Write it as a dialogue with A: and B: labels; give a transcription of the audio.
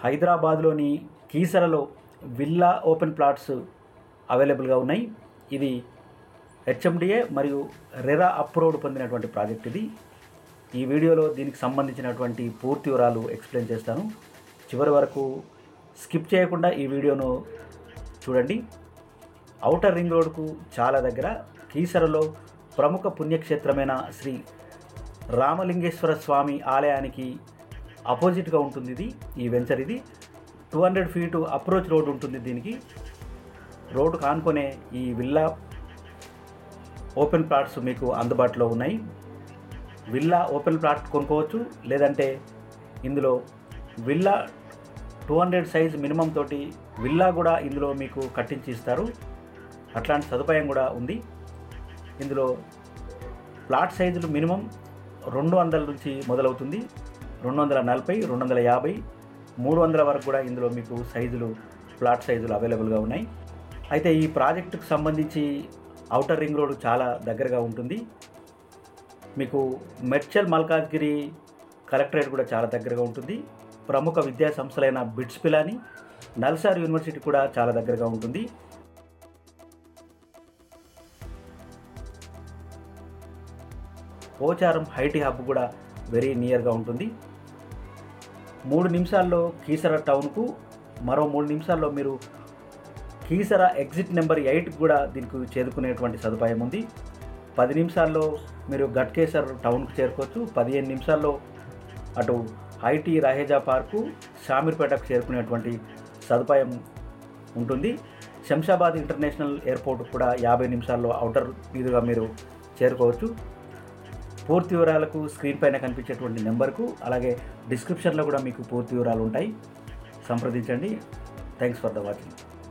A: హైదరాబాద్లోని కీసరలో villa open plots అవైలబుల్గా ఉన్నాయి ఇది హెచ్ఎండిఏ మరియు రెరా అప్రూవ్డ్ పొందినటువంటి ప్రాజెక్ట్ ఇది ఈ వీడియోలో దీనికి సంబంధించినటువంటి పూర్తి వివరాలు ఎక్స్ప్లెయిన్ చేస్తాను చివరి వరకు స్కిప్ చేయకుండా ఈ వీడియోను చూడండి ఔటర్ రింగ్ రోడ్కు చాలా దగ్గర కీసరలో ప్రముఖ పుణ్యక్షేత్రమైన శ్రీ రామలింగేశ్వర స్వామి ఆలయానికి అపోజిట్గా ఉంటుంది ఇది ఈ వెంచర్ ఇది two hundred feet approach road ఉంటుంది దీనికి రోడ్డు కానుకొనే ఈ విల్లా ఓపెన్ ప్లాట్స్ మీకు అందుబాటులో ఉన్నాయి విల్లా ఓపెన్ ప్లాట్ కొనుక్కోవచ్చు లేదంటే ఇందులో villa two hundred size minimum తోటి విల్లా కూడా ఇందులో మీకు కట్టించి ఇస్తారు అట్లాంటి సదుపాయం కూడా ఉంది ఇందులో ప్లాట్ సైజులు మినిమం రెండు వందల నుంచి మొదలవుతుంది రెండు వందల నలభై రెండు వందల యాభై మూడు వందల వరకు కూడా ఇందులో మీకు సైజులు ప్లాట్ సైజులు అవైలబుల్గా ఉన్నాయి అయితే ఈ ప్రాజెక్టుకు సంబంధించి ఔటర్ రింగ్ రోడ్ చాలా దగ్గరగా ఉంటుంది మీకు మెడ్చల్ మల్కాజ్గిరి కలెక్టరేట్ కూడా చాలా దగ్గరగా ఉంటుంది ప్రముఖ విద్యా సంస్థలైన బిట్స్ పిలాని నల్సార్ యూనివర్సిటీ కూడా చాలా దగ్గరగా ఉంటుంది పోచారం హైటీ హబ్ కూడా వెరీ నియర్గా ఉంటుంది మూడు నిమిషాల్లో కీసర టౌన్కు మరో మూడు నిమిషాల్లో మీరు కీసర ఎగ్జిట్ నెంబర్ ఎయిట్ కూడా దీనికి చేరుకునేటువంటి సదుపాయం ఉంది పది నిమిషాల్లో మీరు గట్కేసర్ టౌన్కు చేరుకోవచ్చు పదిహేను నిమిషాల్లో అటు ఐటీ రహేజా పార్కు షామీర్పేటకు చేరుకునేటువంటి సదుపాయం ఉంటుంది శంషాబాద్ ఇంటర్నేషనల్ ఎయిర్పోర్ట్ కూడా యాభై నిమిషాల్లో అవుటర్ మీదుగా మీరు చేరుకోవచ్చు పూర్తి వివరాలకు స్క్రీన్ పైన కనిపించేటువంటి నెంబర్కు అలాగే డిస్క్రిప్షన్లో కూడా మీకు పూర్తి వివరాలు ఉంటాయి సంప్రదించండి థ్యాంక్స్ ఫర్ ద వాచింగ్